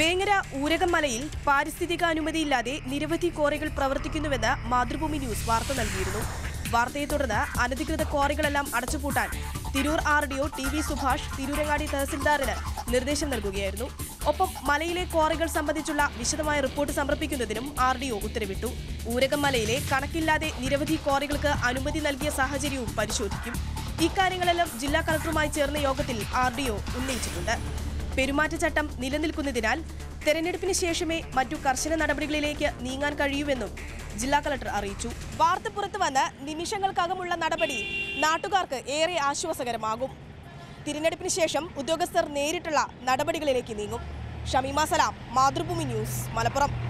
വേങ്ങര ഊരകമലയിൽ പാരിസ്ഥിതിക അനുമതിയില്ലാതെ നിരവധി ക്വാറികൾ പ്രവർത്തിക്കുന്നുവെന്ന് മാതൃഭൂമി ന്യൂസ് വാർത്ത നൽകിയിരുന്നു വാർത്തയെ തുടർന്ന് അനധികൃത ക്വാറികളെല്ലാം അടച്ചുപൂട്ടാൻ Tirur R D O T V Subhash Tirurangadi തഹസിൽദാറിന് നിർദ്ദേശം നൽകുകയായിരുന്നു ഒപ്പം മലയിലെ ക്വാറികൾ സംബന്ധിച്ചുള്ള വിശദമായ റിപ്പോർട്ട് സമർപ്പിക്കുന്നതിനും ആർ ഡി ഒ ഉത്തരവിട്ടു ഊരകമലയിലെ കണക്കില്ലാതെ നിരവധി ക്വാറികൾക്ക് അനുമതി നൽകിയ സാഹചര്യവും പരിശോധിക്കും ഇക്കാര്യങ്ങളെല്ലാം ജില്ലാ കളക്ടറുമായി ചേർന്ന യോഗത്തിൽ ആർ ഡി ഒ ഉന്നയിച്ചിട്ടുണ്ട് പെരുമാറ്റച്ചട്ടം നിലനിൽക്കുന്നതിനാൽ തെരഞ്ഞെടുപ്പിന് ശേഷമേ മറ്റു കർശന നടപടികളിലേക്ക് നീങ്ങാൻ കഴിയൂവെന്നും ജില്ലാ കളക്ടർ അറിയിച്ചു വാർത്ത പുറത്തു വന്ന് നിമിഷങ്ങൾക്കകമുള്ള നടപടി നാട്ടുകാർക്ക് ഏറെ ആശ്വാസകരമാകും തിരഞ്ഞെടുപ്പിന് ശേഷം ഉദ്യോഗസ്ഥർ നേരിട്ടുള്ള നടപടികളിലേക്ക് നീങ്ങും ഷമീമ സലാം മാതൃഭൂമി ന്യൂസ് മലപ്പുറം